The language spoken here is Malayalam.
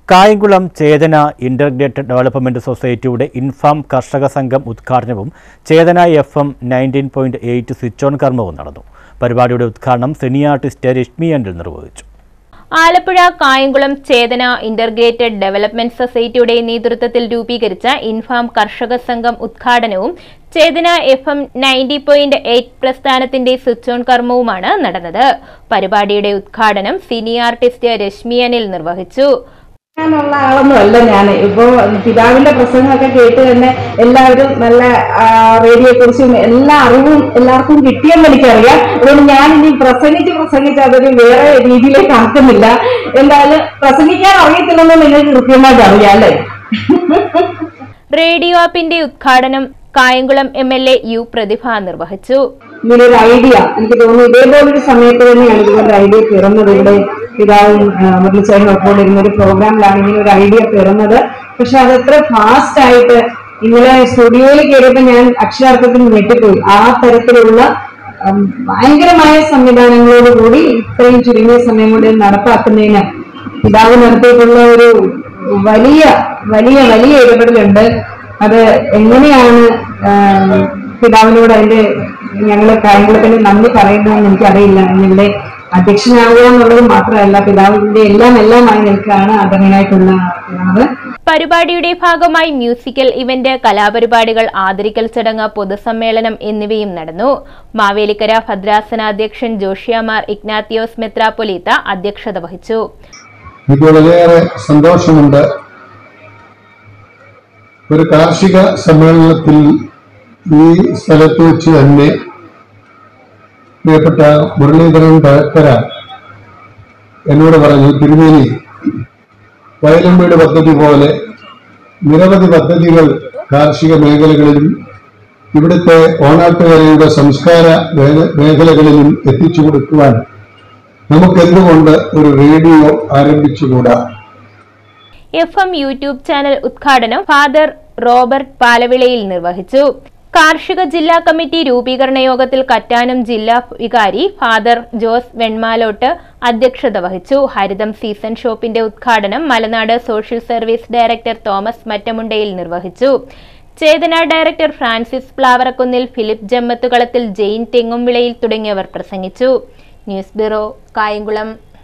കായംകുളം ചേതന ഇന്റഗ്രേറ്റഡ് ഡെവലപ്മെന്റ് സൊസൈറ്റിയുടെ ഇൻഫാം കർഷക സംഘം ഉദ്ഘാടനവും Chetana F M nineteen point eight switch on കർമ്മവും നടന്നു പരിപാടിയുടെ ഉദ്ഘാടനം സിനി ആർട്ടിസ്റ്റ് രശ്മി അൻഡിൽ നിർവഹിച്ചു ആലപ്പുഴ കായംകുളം ചേതന ഇന്റർഗ്രേറ്റഡ് ഡെവലപ്മെന്റ് സൊസൈറ്റിയുടെ നേതൃത്വത്തിൽ രൂപീകരിച്ച ഇൻഫാം കർഷക സംഘം ഉദ്ഘാടനവും Chetana F M ninety point eight പ്രസ്ഥാനത്തിന്റെ സ്വിച്ച് ഓൺ കർമ്മവുമാണ് നടന്നത് പരിപാടിയുടെ ഉദ്ഘാടനം സിനി ആർട്ടിസ്റ്റ് രശ്മി അനിൽ നിർവഹിച്ചു ഞാനുള്ള ആളൊന്നും അല്ല ഞാൻ ഇപ്പോ പിതാവിന്റെ പ്രസംഗമൊക്കെ കേട്ട് തന്നെ എല്ലാവരും നല്ല റേഡിയോയെ കുറിച്ചും എല്ലാ അറിവും എല്ലാവർക്കും കിട്ടിയെന്ന് എനിക്കറിയാം അതുകൊണ്ട് ഞാൻ ഇനി പ്രസംഗിച്ച് പ്രസംഗിച്ച് അതൊരു വേറെ രീതിയിലേക്ക് ആക്കുന്നില്ല എന്തായാലും പ്രസംഗിക്കാൻ അറിയത്തില്ലെന്ന് നിങ്ങൾക്ക് കൃത്യമായിട്ട് അറിയാം അല്ലേ റേഡിയോ ആപ്പിന്റെ ഉദ്ഘാടനം Kayamkulam M L A U Prathibha നിർവഹിച്ചു ഇങ്ങനെ ഒരു ഐഡിയ എനിക്ക് തോന്നുന്നു ഇതേപോലൊരു സമയത്ത് തന്നെയാണ് ഇതുപോലെ ഐഡിയ പിറന്നത് ഇവിടെ പിതാവും മുരളിച്ചേരും ഒപ്പം ഇരുന്ന ഒരു പ്രോഗ്രാമിലാണ് ഇങ്ങനെ ഒരു ഐഡിയ പിറന്നത് പക്ഷെ അതത്ര ഫാസ്റ്റ് ആയിട്ട് ഇന്നലെ സ്റ്റുഡിയോയിൽ കയറിയപ്പോൾ ഞാൻ അക്ഷരാർത്ഥത്തിൽ ഞെട്ടിപ്പോയി ആ തരത്തിലുള്ള ഉം, ഭയങ്കരമായ സംവിധാനങ്ങളോട് കൂടി ഇത്രയും ചുരുങ്ങിയ സമയം കൊണ്ട് ഇത് നടപ്പാക്കുന്നതിന് പിതാവ് നടത്തിയിട്ടുള്ള ഒരു വലിയ വലിയ വലിയ ഇടപെടലുണ്ട് അത് എങ്ങനെയാണ് ആ, പിതാവിനോട് അതിന്റെ ഞങ്ങള് കായംകുളത്തിന് നന്ദി പറയുന്നതെന്ന് എനിക്കറിയില്ല എന്നിവിടെ അധ്യക്ഷനാവുക എന്നുള്ളത് മാത്രമല്ല പിതാവിന്റെ എല്ലാം എല്ലാമായി നിൽക്കുകയാണ് ആദരണീയനായിട്ടുള്ള പിതാവ് പരിപാടിയുടെ ഭാഗമായി മ്യൂസിക്കൽ ഇവന്റ് കലാപരിപാടികൾ ആദരിക്കൽ ചടങ്ങ് പൊതുസമ്മേളനം എന്നിവയും നടന്നു മാവേലിക്കര ഭദ്രാസന അധ്യക്ഷൻ ജോഷിയാമാർ ഇഗ്നാത്തിയോസ് മെത്രാപ്പൊലീത്ത അധ്യക്ഷത വഹിച്ചു എനിക്ക് വളരെയേറെ സന്തോഷമുണ്ട് ഒരു കാർഷിക സമ്മേളനത്തിൽ ഈ സ്ഥലത്ത് വെച്ച് തന്നെ പ്രിയപ്പെട്ട മുരളീധരൻ തഴക്കര എന്നോട് പറഞ്ഞു തിരുമേനി വയലമ്പീട് പദ്ധതി പോലെ നിരവധി പദ്ധതികൾ കാർഷിക മേഖലകളിലും ഇവിടുത്തെ ഓണാട്ടുകരയുടെ സംസ്കാര മേഖ- മേഖലകളിലും എത്തിച്ചു കൊടുക്കുവാൻ നമുക്കെന്തുകൊണ്ട് ഒരു റേഡിയോ ആരംഭിച്ചുകൂടാ എഫ് എം യൂട്യൂബ് ചാനൽ ഉദ്ഘാടനം ഫാദർ റോബർട്ട് പാലവിളയിൽ നിർവഹിച്ചു കാർഷിക ജില്ലാ കമ്മിറ്റി രൂപീകരണ യോഗത്തിൽ കറ്റാനം ജില്ലാ വികാരി ഫാദർ ജോസ് വെൺമാലോട്ട് അധ്യക്ഷത വഹിച്ചു ഹരിതം സീസൺ ഷോപ്പിന്റെ ഉദ്ഘാടനം Malanad social service director Thomas മറ്റമുണ്ടയിൽ നിർവഹിച്ചു ചേതന ഡയറക്ടർ ഫ്രാൻസിസ് പ്ലാവറക്കുന്നിൽ ഫിലിപ്പ് ജമ്മത്തുകളത്തിൽ ജെയിൻ തെങ്ങുംവിളയിൽ തുടങ്ങിയവർ പ്രസംഗിച്ചു ന്യൂസ് ബ്യൂറോ കായംകുളം